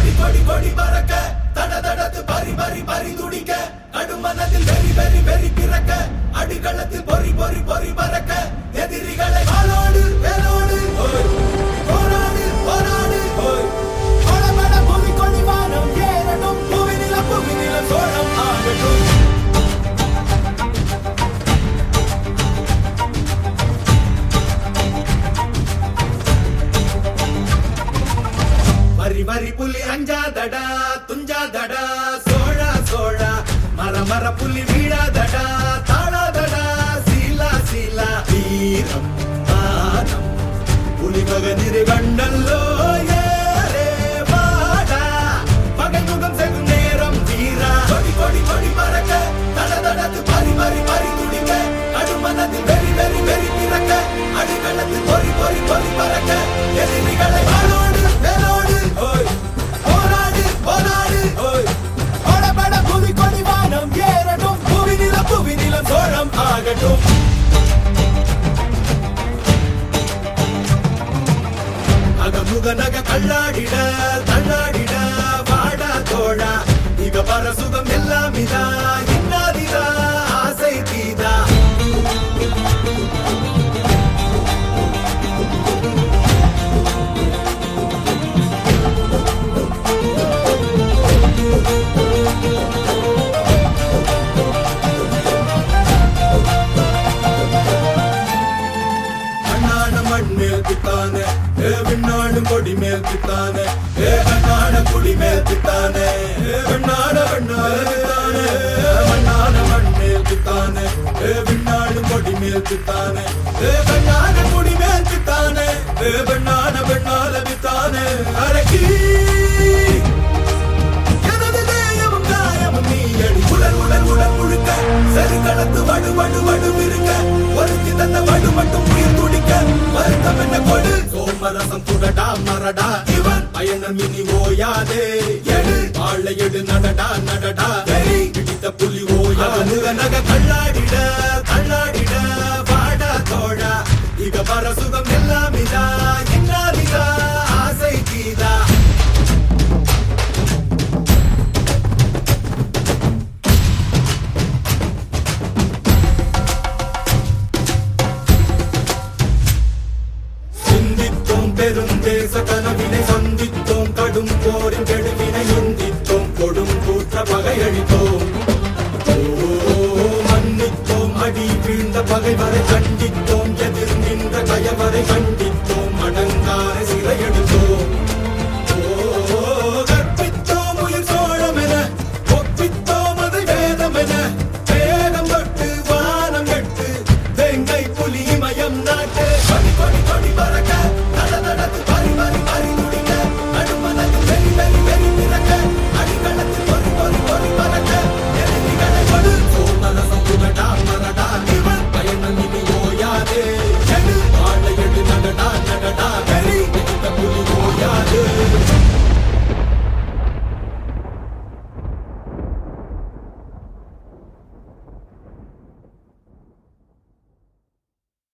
கொடி கொடி கொடி பறக்க தட தடத்து பறி பறி பறி துடிக்க கடுமனதில் வெறி வெறி வெறி பிறக்க அடிகளத்தில் பொறி பொறி பொறி பறக்க எதிரிகளை வாளோடு வேலோடு ஓய். போராடு போராடு ஓய். படபட புவி கொடி வானம் ஏறட்டும் புவி நிலம் புவி நிலம் சோழம் ஆகட்டும் வரி வரி புலி அஞ்சாதடா துஞ்சாதடா சோழா சோழா மர மர புலி வீழாதடா தாழாதடா சீலா சீலா வீரம் மானம் புலி மகனிரு கண்டல்லோ ஏறே வாடா பகை முகம் செகும் நேரம் வீரா கொடி கொடி கொடி பறக்க தட தடத்து பறி பறி பறி துடிக்க நடுமனத்தில் வெறி வெறி வெறி பிறக்க அடிகளத்தில் பொறி பொறி பொறி பறக்க எதிரிகளை வாளோடு வேலோடு ஓய் போராடு போராடு ஓய் பட பட புவி கொடி வானம் ஏறட்டும் புவி நிலம் புவி நிலம் சோழம் ஆகட்டும் அகமுக நக கல்லாடிட தள்ளாடிட வாடா தோழா இக பர சுகம் எல்லாம் இதா இன்னாதிதா ஆசை தீதா அண்ணாட மண் மேல் பித்தானே ஏ விண்ணாடும் கொடி மேல் பித்தானே ஏ கண்ணாட குடி மேல் பித்தானே ஏ வெண்ணாட வெண்ணாட பித்தானே மண்ணாட மண் மேல் பித்தானே ஏ விண்ணாடும் கொடி மேல் பித்தானே ஏ கண்ணாட குடி மேல் பித்தானே ஏ வெண்ணாட வெண்ணாட பித்தானே அரக்கி எனது தேயமும் காயமும் நீயடி உடல் உடல் உடல் முழுக்க சரி கடத்து வடு வடு வடு இருக்க ஒருத்தி தந்த வடு மட்டும் உயிர் துடிக்க வருத்தம் என்ன கொடு சோமரசம் துடடா மரடா இவன் பயணம் இனி ஓயாதே எடு வாழை எடு நடடா நடடா வெறி பிடித்த புலி ஓயா முக நக கல்லாடிட கல்லாடிட வாடா தோழா இக பர சுகம் எல்லாம் இதா இன்னாதிதா ஆசை கீதா சிந்தித்தோம் பெருந்தேச கனவினை சந்தித்தோம் கடும் போரின் கெடுவினை எந்தித்தோம் கொடும் கூற்ற பகையழித்தோம் ஓ, மன்னித்தோம் அடி வீழ்ந்த பகைவரை கண்டித்தோம் எதிர் நின்ற கயவரை கண்டித்தோம் அடங்காரை சிறையெடுத்தோம் ஓ, கற்பித்தோம் உயிர் சோழமென ஒப்பித்தோம் அது வேதமென வேகம் தொட்டு வானம் எட்டு வெங்கை புலி மயம் நாட்டு கொடி கொடி கொடி